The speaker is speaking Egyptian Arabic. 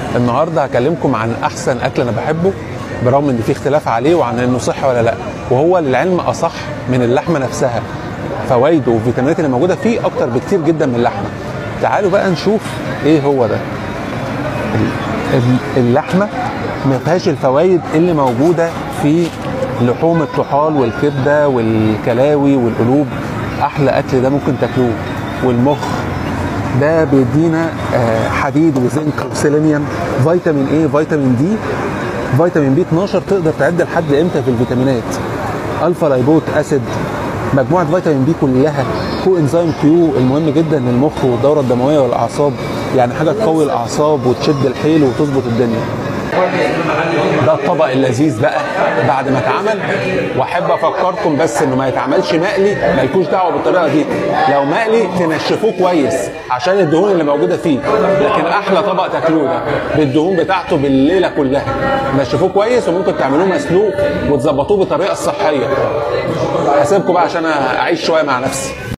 النهارده هكلمكم عن احسن اكل انا بحبه برغم ان في اختلاف عليه وعن انه صحي ولا لا وهو للعلم اصح من اللحمه نفسها فوائده والفيتامينات اللي موجوده فيه اكتر بكتير جدا من اللحمه تعالوا بقى نشوف ايه هو ده ال- اللحمه ما فيهاش الفوائد اللي موجوده في لحوم الطحال والكبده والكلاوي والقلوب احلى اكل ده ممكن تاكلوه والمخ ده بيدينا آه، حديد وزنك وسيلينيوم فيتامين ايه فيتامين دي فيتامين بي 12 تقدر تعد لحد امتى في الفيتامينات الفا لايبوت اسيد مجموعه فيتامين بي كلها كو انزيم كيو المهم جدا للمخ والدوره الدمويه والاعصاب يعني حاجه تقوي الاعصاب وتشد الحيل وتظبط الدنيا ده الطبق اللذيذ بقى بعد ما اتعمل واحب افكركم بس انه ما يتعملش مقلي مالكوش دعوه بالطريقه دي لو مقلي تنشفوه كويس عشان الدهون اللي موجوده فيه لكن احلى طبق تاكلوه ده بالدهون بتاعته بالليله كلها نشفوه كويس وممكن تعملوه مسلوق وتظبطوه بالطريقه الصحيه هسيبكم بقى عشان اعيش شويه مع نفسي